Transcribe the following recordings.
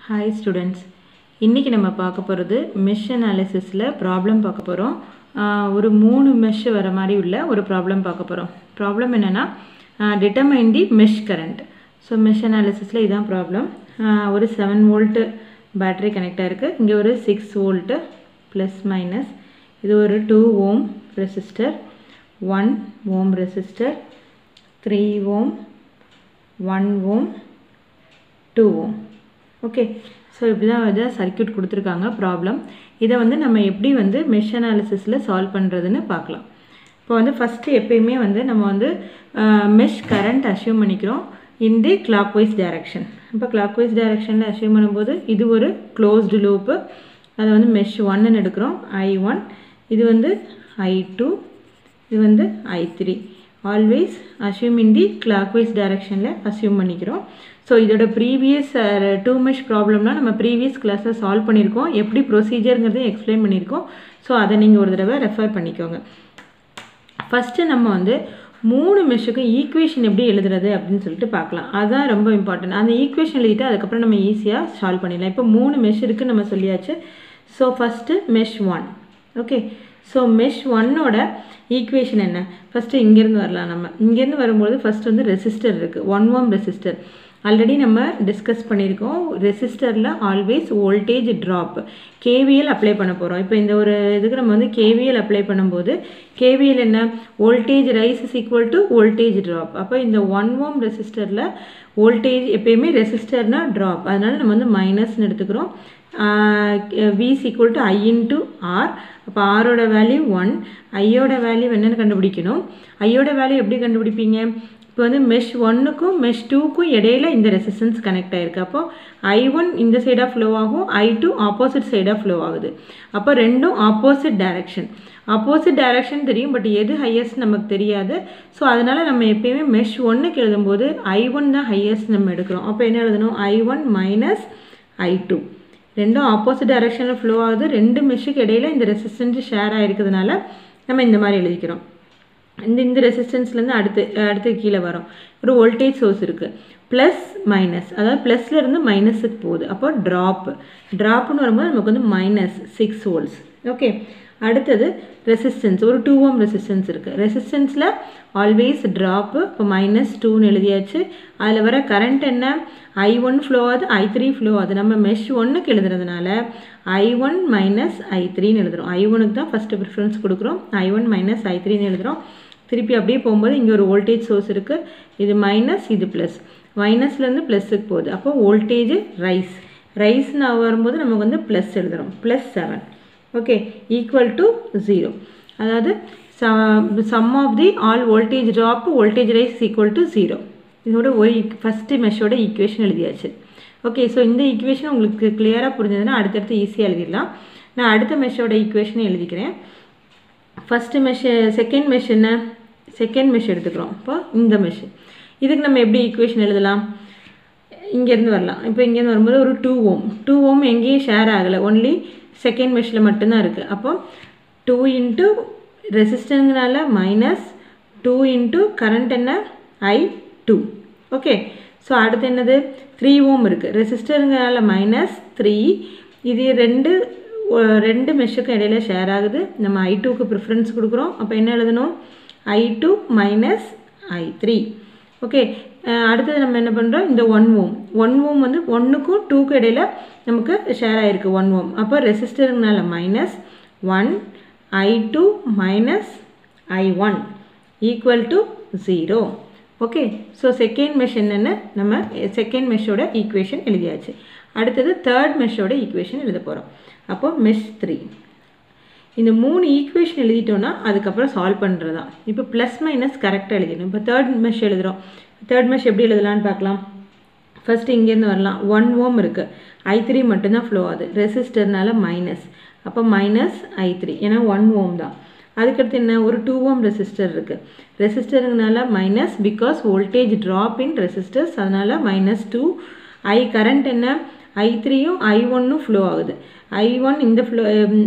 hi students இன்றைக்கி நம்ம பார்க்க போகிறது மெஷ் அனாலிசிஸில் ப்ராப்ளம் பார்க்க போகிறோம் ஒரு மூணு மெஷ் வர மாதிரி உள்ள ஒரு ப்ராப்ளம் பார்க்க போகிறோம் ப்ராப்ளம் என்னென்னா determine the mesh current so mesh அனாலிசிஸில் இதான் ப்ராப்ளம் ஒரு செவன் வோல்ட்டு பேட்டரி கனெக்ட் ஆகிருக்கு இங்கே ஒரு சிக்ஸ் வோல்ட்டு ப்ளஸ் மைனஸ் இது ஒரு two ohm resistor one ohm resistor three ohm one ohm two ohm okay so இப்படி தான் வந்து சர்க்கியூட் கொடுத்துருக்காங்க ப்ராப்ளம் இதை வந்து நம்ம எப்படி வந்து மெஷ் அனாலிசிஸில் சால்வ் பண்ணுறதுன்னு பார்க்கலாம் இப்போ வந்து ஃபஸ்ட்டு எப்பயுமே வந்து நம்ம வந்து மெஷ் கரண்ட் அஷ்யூம் பண்ணிக்கிறோம் in the clockwise direction இப்போ கிளாக் வைஸ் டைரக்ஷனில் அஷ்யூம் பண்ணும்போது இது ஒரு க்ளோஸ்டு லூப்பு அதை வந்து மெஷ் ஒன்னு எடுக்கிறோம் ஐ ஒன் இது வந்து ஐ டூ இது வந்து I three always assume in the clockwise டைரக்ஷனில் அஷ்யூம் பண்ணிக்கிறோம் ஸோ இதோட ப்ரீவியஸ் டூ மெஷ் ப்ராப்ளம்லாம் நம்ம ப்ரீவியஸ் கிளாஸில் சால்வ் பண்ணியிருக்கோம் எப்படி ப்ரொசீஜருங்கிறதையும் எக்ஸ்பிளைன் பண்ணியிருக்கோம் ஸோ அதை நீங்கள் ஒரு தடவை ரெஃபர் பண்ணிக்கோங்க ஃபஸ்ட்டு நம்ம வந்து மூணு மெஷ்ஷுக்கும் ஈக்குவேஷன் எப்படி எழுதுறது அப்படின்னு சொல்லிட்டு பார்க்கலாம் அதுதான் ரொம்ப இம்பார்ட்டன்ட் அந்த ஈக்குவேஷன் எழுதிட்டு அதுக்கப்புறம் நம்ம ஈஸியாக சால்வ் பண்ணிடலாம் இப்போ மூணு மெஷ் இருக்குன்னு நம்ம சொல்லியாச்சு so first mesh one okay so mesh ஒன்னோட ஈக்குவேஷன் என்ன ஃபஸ்ட்டு இங்கேருந்து வரலாம் நம்ம இங்கேருந்து வரும்போது ஃபஸ்ட் வந்து ரெசிஸ்டர் இருக்குது ஒன் ஓம் ரெசிஸ்டர் ஆல்ரெடி நம்ம டிஸ்கஸ் பண்ணியிருக்கோம் ரெசிஸ்டரில் always voltage drop KVL apply பண்ண போகிறோம் இப்போ இந்த ஒரு இதுக்கு நம்ம வந்து கேவிஎல் அப்ளை பண்ணும்போது கேவிஎல் என்ன voltage rise is equal to voltage drop அப்போ இந்த ஒன் ஓம் ரெசிஸ்டரில் வோல்டேஜ் எப்பயுமே ரெசிஸ்டர்னால் ட்ராப் அதனால் நம்ம வந்து மைனஸ்னு எடுத்துக்கிறோம் V is equal to I into R அப்போ ஆரோட வேல்யூ ஒன் ஐயோட வேல்யூ என்னென்னு கண்டுபிடிக்கணும் ஐயோட வேல்யூ எப்படி கண்டுபிடிப்பீங்க இப்போ வந்து மெஷ் ஒன்னுக்கும் மெஷ் டூக்கும் இடையில இந்த ரெசிஸ்டன்ஸ் கனெக்ட் ஆகிருக்கு அப்போ ஐ ஒன் இந்த சைடாக ஃப்ளோ ஆகும் ஐ டூ ஆப்போசிட் சைடாக ஃப்ளோ ஆகுது அப்போ ரெண்டும் ஆப்போசிட் டைரக்ஷன் ஆப்போசிட் டைரக்ஷன் தெரியும் பட் எது ஹையஸ்ட் நமக்கு தெரியாது ஸோ அதனால் நம்ம எப்பயுமே மெஷ் ஒன்றுக்கு எழுதும்போது ஐ ஒன் தான் ஹையஸ்ட் நம்ம எடுக்கிறோம் அப்போ என்ன எழுதணும் I one minus I two ரெண்டும் ஆப்போசிட் டைரக்ஷனில் ஃப்ளோ ஆகுது ரெண்டு மெஷ்ஷுக்கு இடையில இந்த ரெசிஸ்டன்ஸ் ஷேர் ஆகிருக்கிறதுனால நம்ம இந்த மாதிரி எழுதிக்கிறோம் இந்த இந்த ரெசிஸ்டன்ஸ்லேருந்து அடுத்து அடுத்து கீழே வரும் ஒரு வோல்டேஜ் சோர்ஸ் இருக்குது ப்ளஸ் மைனஸ் அதாவது ப்ளஸ்லேருந்து மைனஸுக்கு போகுது அப்போ ட்ராப் ட்ராப்னு வரும்போது நமக்கு வந்து மைனஸ் சிக்ஸ் வோல்ட்ஸ் ஓகே அடுத்தது ரெசிஸ்டன்ஸ் ஒரு டூ ஓம் ரெசிஸ்டன்ஸ் இருக்குது ரெசிஸ்டன்ஸில் ஆல்வேஸ் ட்ராப்பு இப்போ மைனஸ் டூன்னு எழுதியாச்சு அதில் வர கரண்ட் என்ன ஐ ஒன் ஃப்ளோ ஆகுது ஐ த்ரீ ஃப்ளோ ஆகுது நம்ம மெஷ் ஒன்றுக்கு எழுதுறதுனால ஐ ஒன் மைனஸ் ஐ த்ரீன்னு எழுதுகிறோம் ஐ ஒனுக்கு தான் ஃபஸ்ட்டு ப்ரிஃபரன்ஸ் கொடுக்குறோம் ஐ ஒன் மைனஸ் ஐ த்ரீன்னு எழுதுகிறோம் திருப்பி அப்படியே போகும்போது இங்கே ஒரு வோல்டேஜ் சோர்ஸ் இருக்குது இது மைனஸ் இது ப்ளஸ் மைனஸ்லேருந்து ப்ளஸ்ஸுக்கு போகுது அப்போ வோல்டேஜ் ரைஸ் ரைஸ்னு வரும்போது நமக்கு வந்து ப்ளஸ் எழுதுகிறோம் plus seven okay equal to zero அதாவது sum of the all voltage drop voltage rise equal to zero இதோட ஒரு ஃபஸ்ட்டு மெஷோட ஈக்குவேஷன் எழுதியாச்சு ஓகே ஸோ இந்த ஈக்குவேஷன் உங்களுக்கு கிளியராக புரிஞ்சதுன்னா அடுத்தடுத்து ஈஸியாக எழுதிடலாம் நான் அடுத்த மெஷோட ஈக்குவேஷனை எழுதிக்கிறேன் ஃபஸ்ட்டு மெஷ் செகண்ட் மெஷ் என்ன செகண்ட் மெஷ் எடுத்துக்கிறோம் இப்போ இந்த மெஷ் இதுக்கு நம்ம எப்படி ஈக்குவேஷன் எழுதலாம் இங்கேருந்து வரலாம் இப்போ இங்கேருந்து வரும்போது ஒரு டூ ஓம் டூ ஓம் எங்கேயும் ஷேர் ஆகலை ஒன்லி செகண்ட் மெஷில் மட்டும்தான் இருக்குது அப்போ டூ இன்ட்டு ரெசிஸ்டனுங்கனால மைனஸ் டூ இன்ட்டு கரண்ட் என்ன ஐ டூ ஓகே ஸோ அடுத்து என்னது த்ரீ ஓம் இருக்குது ரெசிஸ்டருங்கனால மைனஸ் த்ரீ இது ரெண்டு ரெண்டு மெஷ்ஷுக்கும் இடையில ஷேர் ஆகுது நம்ம ஐ டூக்கு ப்ரிஃபரன்ஸ் கொடுக்குறோம் அப்போ என்ன எழுதணும் I two minus I three okay அடுத்தது நம்ம என்ன பண்ணுறோம் இந்த ஒன் ஓம் ஒன் ஓம் வந்து ஒன்றுக்கும் டூக்கும் இடையில நமக்கு ஷேர் ஆகிருக்கு ஒன் ஓம் அப்போ ரெசிஸ்டருங்கனால minus one I two minus I one equal to zero okay so second mesh என்னென்னு நம்ம செகண்ட் மெஷ்ஷோட ஈக்குவேஷன் எழுதியாச்சு அடுத்தது தேர்ட் மெஷ்ஷோட ஈக்குவேஷன் எழுத போகிறோம் அப்போது மெஷ் த்ரீ இந்த மூணு ஈக்குவேஷன் எழுதிட்டோன்னா அதுக்கப்புறம் சால்வ் பண்ணுறது தான் இப்போ ப்ளஸ் மைனஸ் கரெக்டாக எழுதிடணும் இப்போ தேர்ட் மெஷ் எழுதுகிறோம் தேர்ட் மெஷ் எப்படி எழுதலான்னு பார்க்கலாம் ஃபஸ்ட்டு இங்கேருந்து வரலாம் ஒன் ஓம் இருக்குது ஐ த்ரீ மட்டும்தான் ஃப்ளோ ஆகுது ரெசிஸ்டர்னால மைனஸ் அப்போ மைனஸ் ஐ த்ரீ ஏன்னா ஒன் ஓம் தான் அதுக்கடுத்து என்ன ஒரு டூ ஓம் ரெசிஸ்டர் இருக்குது ரெசிஸ்டருங்கனால minus because voltage drop in resistors அதனால் மைனஸ் டூ ஐ கரண்ட் என்ன ஐ த்ரீயும் ஐ ஒன்னும் ஃப்ளோ ஆகுது ஐ ஒன் இந்த ஃப்ளோ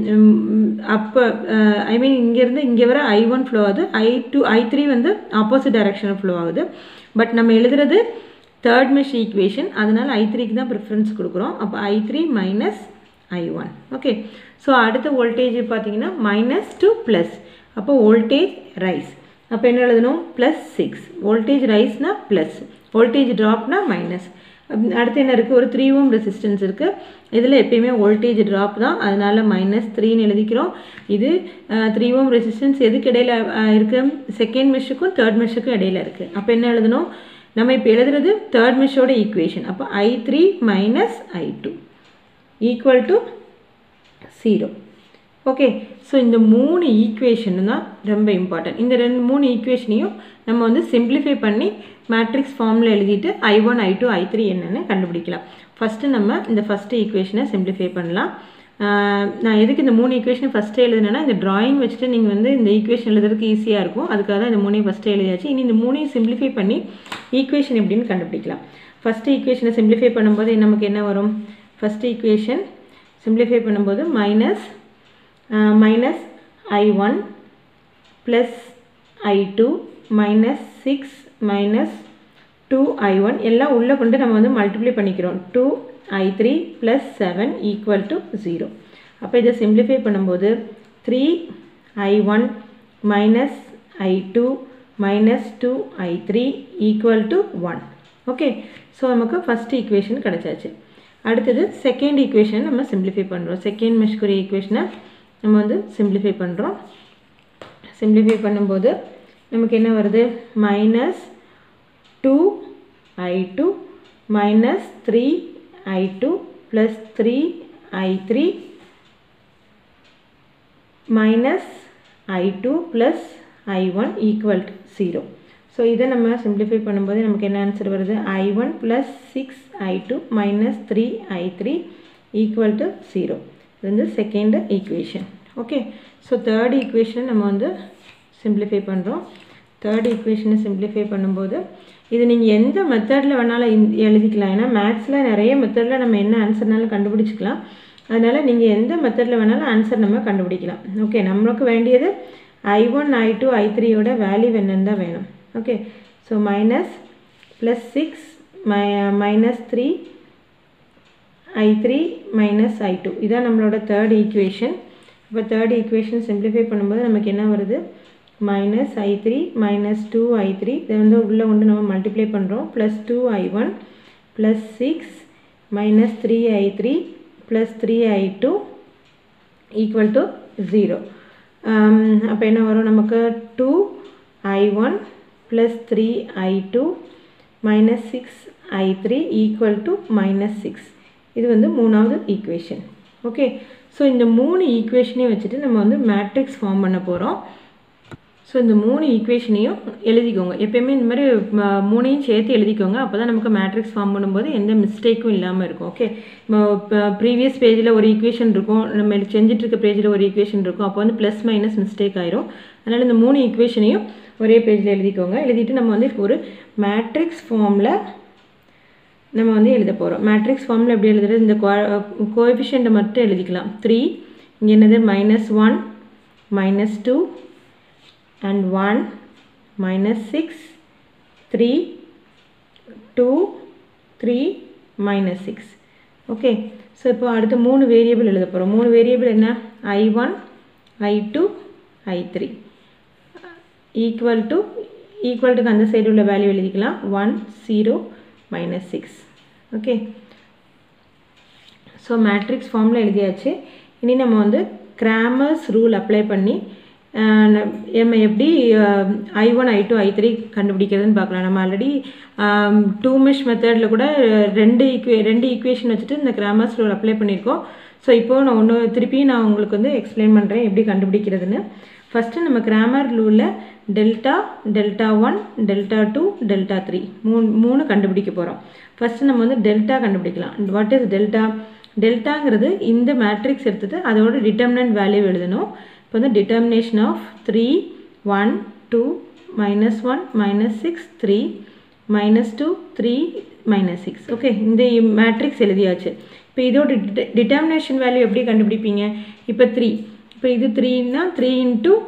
அப்போ ஐ மீன் இங்கேருந்து இங்கே வர ஐ ஒன் ஃப்ளோ ஆகுது ஐ டூ ஐ த்ரீ வந்து ஆப்போசிட் டைரக்ஷனில் ஃப்ளோ ஆகுது பட் நம்ம எழுதுறது தேர்ட் மெஷ் ஈக்குவேஷன் அதனால் ஐ த்ரீக்கு தான் ப்ரிஃபரன்ஸ் கொடுக்குறோம் அப்போ I three minus I one okay so அடுத்த வோல்டேஜ் பார்த்தீங்கன்னா மைனஸ் டு ப்ளஸ் அப்போ வோல்டேஜ் ரைஸ் அப்போ என்ன எழுதணும் ப்ளஸ் சிக்ஸ் வோல்டேஜ் ரைஸ்னா ப்ளஸ் வோல்டேஜ் ட்ராப்னா மைனஸ் அடுத்து என்ன இருக்குது ஒரு த்ரீ ஓம் ரெசிஸ்டன்ஸ் இருக்குது இதில் எப்பயுமே வோல்டேஜ் ட்ராப் தான் அதனால் மைனஸ் த்ரீன்னு எழுதிக்கிறோம் இது த்ரீ ஓம் ரெசிஸ்டன்ஸ் எதுக்கு இடையில இருக்குது செகண்ட் மெஷ்ஷுக்கும் தேர்ட் மெஷ்ஷுக்கும் இடையில இருக்குது அப்போ என்ன எழுதணும் நம்ம இப்போ எழுதுறது தேர்ட் மெஷ்ஷோட ஈக்குவேஷன் அப்போ I three minus I two equal to zero okay so இந்த மூணு ஈக்குவேஷன் தான் ரொம்ப இம்பார்ட்டன்ட் இந்த ரெண்டு மூணு ஈக்குவேஷனையும் நம்ம வந்து சிம்பிளிஃபை பண்ணி மேட்ரிக்ஸ் ஃபார்மில் எழுதிட்டு I one I two I three என்னென்னு கண்டுபிடிக்கலாம் ஃபஸ்ட்டு நம்ம இந்த ஃபஸ்ட்டு ஈக்குவேஷனை சிம்பிளிஃபை பண்ணலாம் நான் எதுக்கு இந்த மூணு ஈக்குவேஷன் ஃபஸ்ட்டு எழுதுனேன்னா இந்த ட்ராயிங் வச்சுட்டு நீங்கள் வந்து இந்த ஈக்குவேஷன் எழுதுறதுக்கு ஈஸியாக இருக்கும் அதுக்காக தான் இந்த மூணையும் ஃபஸ்ட்டு எழுதியாச்சு இனி இந்த மூணையும் சிம்பிளிஃபை பண்ணி ஈக்குவேஷன் எப்படின்னு கண்டுபிடிக்கலாம் ஃபஸ்ட்டு ஈக்குவேஷனை சிம்பிளிஃபை பண்ணும்போது நமக்கு என்ன வரும் ஃபஸ்ட்டு ஈக்குவேஷன் சிம்பிளிஃபை பண்ணும்போது minus minus I one plus I two minus six minus two I one எல்லாம் உள்ளே கொண்டு நம்ம வந்து மல்டிப்ளை பண்ணிக்கிறோம் two I three plus seven equal to zero அப்போ இதை சிம்பிளிஃபை பண்ணும்போது three I one minus I two minus two I three equal to one okay so நமக்கு ஃபஸ்ட் ஈக்குவேஷன் கிடச்சாச்சு அடுத்தது செகண்ட் ஈக்குவேஷன் நம்ம சிம்பிளிஃபை பண்ணுறோம் செகண்ட் மெஷ்குரிய ஈக்குவேஷனை நம்ம வந்து சிம்பிளிஃபை பண்ணுறோம் சிம்பிளிஃபை பண்ணும்போது நமக்கு என்ன வருது minus two I two minus three I two plus three I three minus I two plus I one equal to zero so இதை நம்ம சிம்பிளிஃபை பண்ணும்போது நமக்கு என்ன ஆன்சர் வருது I one plus six I two minus three I three equal to zero இது வந்து second equation okay so third equation நம்ம வந்து சிம்பிளிஃபை பண்ணுறோம் தேர்ட் ஈக்குவேஷனை சிம்பிளிஃபை பண்ணும்போது இது நீங்கள் எந்த மெத்தடில் வேணாலும் எழுதிக்கலாம் ஏன்னா மேக்ஸில் நிறைய மெத்தடில் நம்ம என்ன ஆன்சர்னாலும் கண்டுபிடிச்சிக்கலாம் அதனால் நீங்கள் எந்த மெத்தடில் வேணாலும் ஆன்சர் நம்ம கண்டுபிடிக்கலாம் ஓகே நம்மளுக்கு வேண்டியது ஐ ஒன் ஐ டூ ஐ த்ரீயோட வேல்யூ என்னன்னு தான் வேணும் okay so minus plus six மை minus three I three minus I two இதான் நம்மளோட தேர்ட் ஈக்குவேஷன் இப்போ தேர்ட் ஈக்குவேஷன் சிம்பிளிஃபை பண்ணும்போது நமக்கு என்ன வருது minus I three minus two I three இதை வந்து உள்ளே கொண்டு நம்ம மல்டிப்ளை பண்ணுறோம் plus two I one plus six minus three I three plus three I two equal to zero அப்போ என்ன வரும் நமக்கு two I one plus three I two minus six I three equal to minus six இது வந்து மூணாவது equation okay so இந்த மூணு ஈக்குவேஷனையும் வச்சுட்டு நம்ம வந்து மேட்ரிக்ஸ் ஃபார்ம் பண்ண போகிறோம் ஸோ இந்த மூணு ஈக்குவேஷனையும் எழுதிக்கோங்க எப்பயுமே இந்த மாதிரி மூணையும் சேர்த்து எழுதிக்கோங்க அப்போ தான் நமக்கு மேட்ரிக்ஸ் ஃபார்ம் பண்ணும்போது எந்த மிஸ்டேக்கும் இல்லாமல் இருக்கும் ஓகே இப்போ ப்ரீவியஸ் பேஜில் ஒரு ஈக்குவேஷன் இருக்கும் நம்ம செஞ்சுட்டு இருக்க பேஜில் ஒரு ஈக்குவேஷன் இருக்கும் அப்போ வந்து ப்ளஸ் மைனஸ் மிஸ்டேக் ஆயிரும் அதனால் இந்த மூணு ஈக்குவேஷனையும் ஒரே பேஜில் எழுதிக்கோங்க எழுதிட்டு நம்ம வந்து இப்போ ஒரு மேட்ரிக்ஸ் ஃபார்மில் நம்ம வந்து எழுத போகிறோம் மேட்ரிக்ஸ் ஃபார்மில் எப்படி எழுதுறது இந்த கோஎஃபிஷியண்ட்டை மட்டும் எழுதிக்கலாம் த்ரீ இங்கே என்னது minus one minus two and 1 minus 6 3 2 3 minus 6 okay so இப்போ அடுத்து மூணு வேரியபிள் எழுத போகிறோம் மூணு வேரியபிள் என்ன I one I two I three equal to equal டுக்கு அந்த சைடு உள்ள வேல்யூ எழுதிக்கலாம் one zero minus six okay so matrix ஃபார்மில் எழுதியாச்சு இனி நம்ம வந்து கிராமர்ஸ் ரூல் அப்ளை பண்ணி நம்ம எப்படி I one I two I three கண்டுபிடிக்கிறதுன்னு பார்க்கலாம் நம்ம ஆல்ரெடி டூ மெஷ் மெத்தடில் கூட ரெண்டு ஈக்குவே ரெண்டு ஈக்குவேஷன் வச்சுட்டு இந்த கிராமர்ஸ் ரூல் அப்ளை பண்ணியிருக்கோம் ஸோ இப்போது நான் ஒன்று திருப்பி நான் உங்களுக்கு வந்து எக்ஸ்பிளைன் பண்ணுறேன் எப்படி கண்டுபிடிக்கிறதுன்னு ஃபஸ்ட்டு நம்ம கிராமர் ரூலில் delta delta one delta two delta three மூணு மூணு கண்டுபிடிக்க போகிறோம் ஃபஸ்ட்டு நம்ம வந்து டெல்டா கண்டுபிடிக்கலாம் வாட் இஸ் டெல்டா டெல்டாங்கிறது இந்த மேட்ரிக்ஸ் எடுத்துகிட்டு அதோட டிட்டர்மினன்ட் வேல்யூ எழுதணும் இப்போ வந்து determination of three one two minus one minus six three minus two three minus six okay இந்த மேட்ரிக்ஸ் எழுதியாச்சு இப்போ இதோட டிட்டர்மினேஷன் வேல்யூ எப்படி கண்டுபிடிப்பீங்க இப்போ த்ரீ இப்போ இது த்ரீனா த்ரீ இன்ட்டு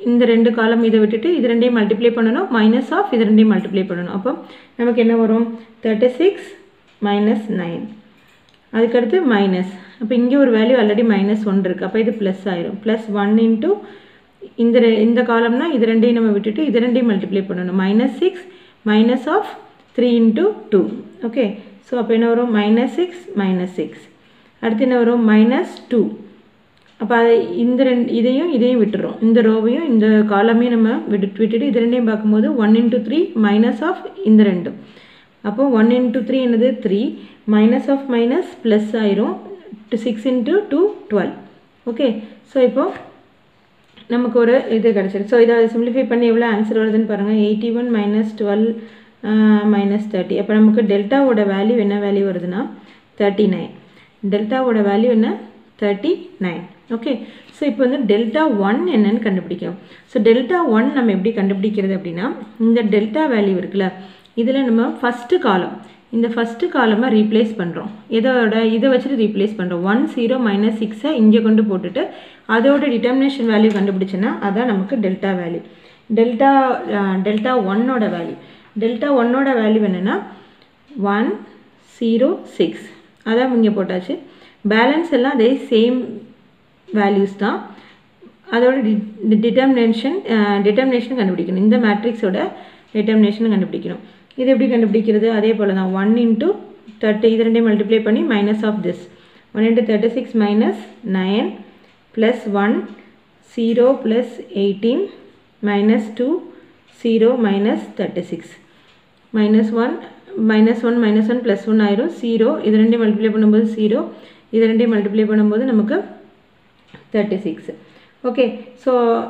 இந்த ரெண்டு காலம் இதை விட்டுட்டு இது ரெண்டையும் மல்டிப்ளை பண்ணணும் மைனஸ் ஆஃப் இது ரெண்டையும் மல்டிப்ளை பண்ணணும் அப்போ நமக்கு என்ன வரும் தேர்ட்டி சிக்ஸ் மைனஸ் நைன் அதுக்கடுத்து மைனஸ் அப்போ இங்கே ஒரு வேல்யூ ஆல்ரெடி மைனஸ் ஒன் இருக்குது அப்போ இது ப்ளஸ் ஆயிரும் ப்ளஸ் ஒன் இன்ட்டு இந்த ரெ- இந்த காலம்னா இது ரெண்டையும் நம்ம விட்டுட்டு இது ரெண்டையும் மல்டிப்ளை பண்ணணும் minus six minus of three into two okay so அப்போ என்ன வரும் மைனஸ் சிக்ஸ் மைனஸ் சிக்ஸ் அடுத்து என்ன வரும் மைனஸ் டூ அப்போ அது இந்த ரெண்டு இதையும் இதையும் விட்டுறோம் இந்த ரோவையும் இந்த காலமையும் நம்ம விட்டு விட்டுட்டு இது ரெண்டையும் பார்க்கும்போது one into three minus of இந்த ரெண்டும் அப்போ ஒன் இன்ட்டு த்ரீ என்னது three minus of minus plus ஆயிரும் six into two twelve okay so இப்போது நமக்கு ஒரு இது கிடச்சிருக்கு ஸோ இதை சிம்பிளிஃபை பண்ணி எவ்வளோ ஆன்சர் வருதுன்னு பாருங்கள் eighty one minus twelve minus thirty அப்போ நமக்கு டெல்டாவோட வேல்யூ என்ன வேல்யூ வருதுன்னா தேர்ட்டி நைன் டெல்டாவோட வேல்யூ என்ன தேர்ட்டி நைன் ஓகே ஸோ இப்போ வந்து டெல்டா ஒன் என்னன்னு கண்டுபிடிக்கணும் ஸோ டெல்டா ஒன் நம்ம எப்படி கண்டுபிடிக்கிறது அப்படின்னா இந்த டெல்டா வேல்யூ இருக்குல்ல இதில் நம்ம ஃபஸ்ட்டு காலம் இந்த ஃபஸ்ட்டு காலமாக ரீப்ளேஸ் பண்ணுறோம் இதோட இதை வச்சுட்டு ரீப்ளேஸ் பண்ணுறோம் ஒன் ஜீரோ மைனஸ் சிக்ஸை இங்கே கொண்டு போட்டுட்டு அதோட டிட்டர்மினேஷன் வேல்யூ கண்டுபிடிச்சோன்னா அதான் நமக்கு டெல்டா வேல்யூ டெல்டா டெல்டா ஒன்னோட வேல்யூ டெல்டா ஒன்னோட வேல்யூ என்னென்னா ஒன் ஜீரோ சிக்ஸ் அதான் இங்கே போட்டாச்சு பேலன்ஸ் எல்லாம் அதே சேம் வேல்யூஸ் தான் அதோட டிட்டர்மினேஷன் டிட்டர்மினேஷன் கண்டுபிடிக்கணும் இந்த மேட்ரிக்ஸோட டிட்டர்மினேஷன் கண்டுபிடிக்கணும் இது எப்படி கண்டுபிடிக்கிறது அதே போல் தான் ஒன் இன்ட்டு தேர்ட்டி இது ரெண்டையும் மல்டிப்ளை பண்ணி minus of this one into thirty six minus nine plus one zero plus eighteen minus two zero minus thirty six minus one minus one minus one plus one ஆயிரும் zero இது ரெண்டையும் multiply பண்ணும்போது zero இது ரெண்டையும் multiply பண்ணும்போது நமக்கு thirty six okay so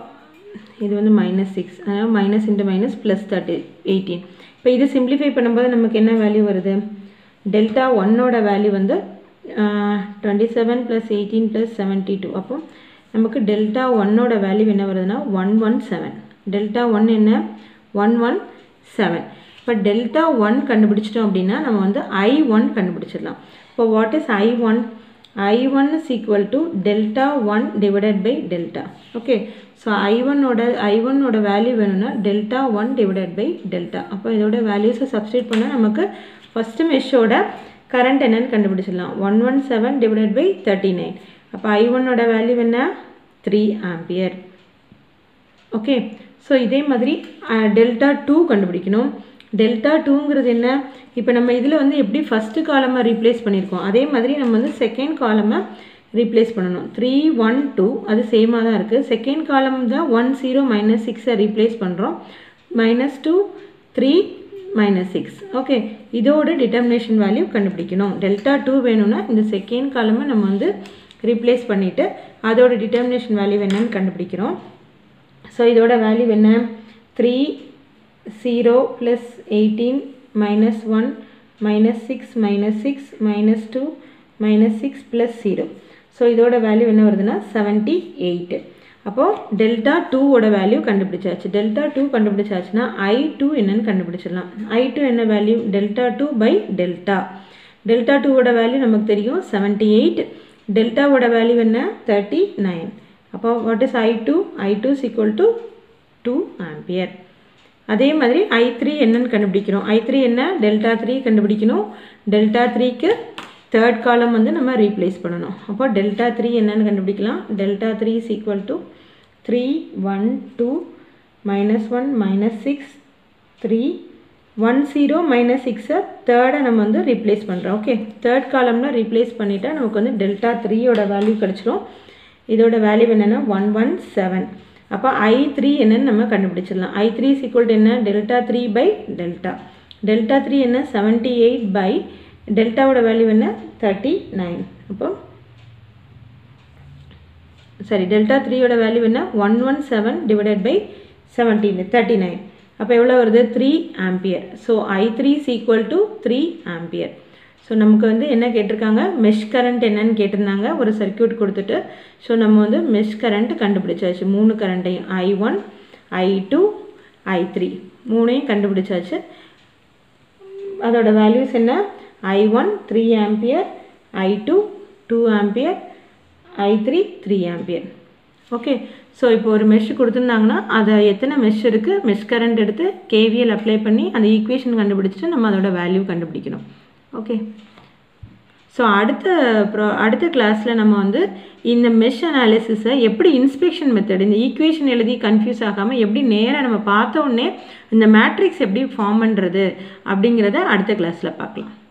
இது வந்து மைனஸ் சிக்ஸ் அதனால் minus into minus plus thirty eighteen இப்போ இது சிம்பிளிஃபை பண்ணும்போது நமக்கு என்ன வேல்யூ வருது டெல்டா ஒன்னோட வேல்யூ வந்து twenty seven plus eighteen plus seventy two அப்போ நமக்கு டெல்டா ஒன்னோட வேல்யூ என்ன வருதுன்னா one one seven delta one என்ன ஒன் ஒன் செவன் இப்போ டெல்டா ஒன் கண்டுபிடிச்சிட்டோம் அப்படின்னா நம்ம வந்து ஐ ஒன் கண்டுபிடிச்சிடலாம் இப்போ what is I one I one is equal to delta one divided by delta okay so I ஒன்னோட ஐ ஒன்னோட வேல்யூ வேணும்னா delta one divided by delta அப்போ இதோட வேல்யூஸை சப்ஸ்டியூட் பண்ணால் நமக்கு ஃபஸ்ட்டு மெஷ்ஷோட கரண்ட் என்னன்னு கண்டுபிடிச்சிடலாம் one one seven divided by thirty nine அப்போ ஐ ஒன்னோட வேல்யூ என்ன த்ரீ ஆம்பியர் ஓகே ஸோ இதே மாதிரி டெல்டா டூ கண்டுபிடிக்கணும் டெல்டா டூங்கிறது என்ன இப்போ நம்ம இதில் வந்து எப்படி ஃபஸ்ட்டு காலமாக ரீப்ளேஸ் பண்ணியிருக்கோம் அதே மாதிரி நம்ம வந்து செகண்ட் காலமாக ரீப்ளேஸ் பண்ணணும் த்ரீ ஒன் டூ அது சேமாக தான் இருக்குது செகண்ட் காலம் தான் ஒன் ஜீரோ மைனஸ் சிக்ஸை ரீப்ளேஸ் பண்ணுறோம் minus two three minus six okay இதோட டிட்டர்மினேஷன் வேல்யூ கண்டுபிடிக்கணும் டெல்டா டூ வேணும்னா இந்த செகண்ட் காலமை நம்ம வந்து ரீப்ளேஸ் பண்ணிவிட்டு அதோட டிட்டர்மினேஷன் வேல்யூ என்னன்னு கண்டுபிடிக்கிறோம் ஸோ இதோட வேல்யூ என்ன three zero plus eighteen minus one minus six minus six minus two minus six plus zero so இதோட வேல்யூ என்ன வருதுன்னா செவன்ட்டி எயிட்டு அப்போது டெல்டா டூவோட வேல்யூ கண்டுபிடிச்சாச்சு டெல்டா டூ கண்டுபிடிச்சாச்சுன்னா ஐ டூ என்னன்னு கண்டுபிடிச்சிடலாம் ஐ டூ என்ன value delta two by delta delta டூவோட வேல்யூ நமக்கு தெரியும் செவன்ட்டி எயிட் டெல்டாவோட வேல்யூ என்ன தேர்ட்டி நைன் அப்போ what is I two I two is equal to two ampere அதே மாதிரி ஐ த்ரீ என்னன்னு கண்டுபிடிக்கிறோம் ஐ த்ரீ என்ன டெல்டா த்ரீ கண்டுபிடிக்கணும் டெல்டா த்ரீக்கு தேர்ட் காலம் வந்து நம்ம ரீப்ளேஸ் பண்ணணும் அப்போ டெல்டா த்ரீ என்னன்னு கண்டுபிடிக்கலாம் delta three is equal to three one two minus one minus six three one zero minus சிக்ஸை தேர்டை நம்ம வந்து ரீப்ளேஸ் பண்ணுறோம் ஓகே தேர்ட் காலம்ல ரீப்ளேஸ் பண்ணிட்டா நமக்கு வந்து டெல்டா த்ரீயோட வேல்யூ கிடச்சிரும் இதோட வேல்யூ என்னென்னா ஒன் ஒன் செவன் அப்போ ஐ த்ரீ என்னன்னு நம்ம கண்டுபிடிச்சிடலாம் ஐ த்ரீ ஈக்குவல் என்ன delta three by delta delta three என்ன செவன்ட்டி எயிட் பை டெல்டாவோட வேல்யூ என்ன தேர்ட்டி நைன் அப்போ சரி டெல்டா த்ரீயோட வேல்யூ என்ன one one seven divided by seventeen thirty nine அப்போ எவ்வளோ வருது three ampere so I three is equal to three ampere so நமக்கு வந்து என்ன கேட்டிருக்காங்க மெஷ் கரண்ட் என்னன்னு கேட்டிருந்தாங்க ஒரு சர்க்கியூட் கொடுத்துட்டு ஸோ நம்ம வந்து மெஷ் கரண்ட் கண்டுபிடிச்சாச்சு மூணு கரண்ட்டையும் I one I two I three மூணையும் கண்டுபிடிச்சாச்சு அதோட வேல்யூஸ் என்ன I one three ampere I two two ampere I three three ampere okay so இப்போ ஒரு மெஷ் கொடுத்துருந்தாங்கன்னா அதை எத்தனை மெஷ் இருக்குது மெஷ் கரண்ட் எடுத்து கேவிஎல் அப்ளை பண்ணி அந்த ஈக்குவேஷன் கண்டுபிடிச்சிட்டு நம்ம அதோட வேல்யூ கண்டுபிடிக்கணும் ஓகே ஸோ அடுத்த ப்ரோ அடுத்த கிளாஸில் நம்ம வந்து இந்த மெஷ் அனாலிசிஸை எப்படி இன்ஸ்பெக்ஷன் மெத்தட் இந்த ஈக்குவேஷன் எழுதி கன்ஃபியூஸ் ஆகாமல் எப்படி நேராக நம்ம பார்த்த உடனே இந்த மேட்ரிக்ஸ் எப்படி ஃபார்ம் பண்ணுறது அப்படிங்கிறத அடுத்த கிளாஸில் பார்க்கலாம்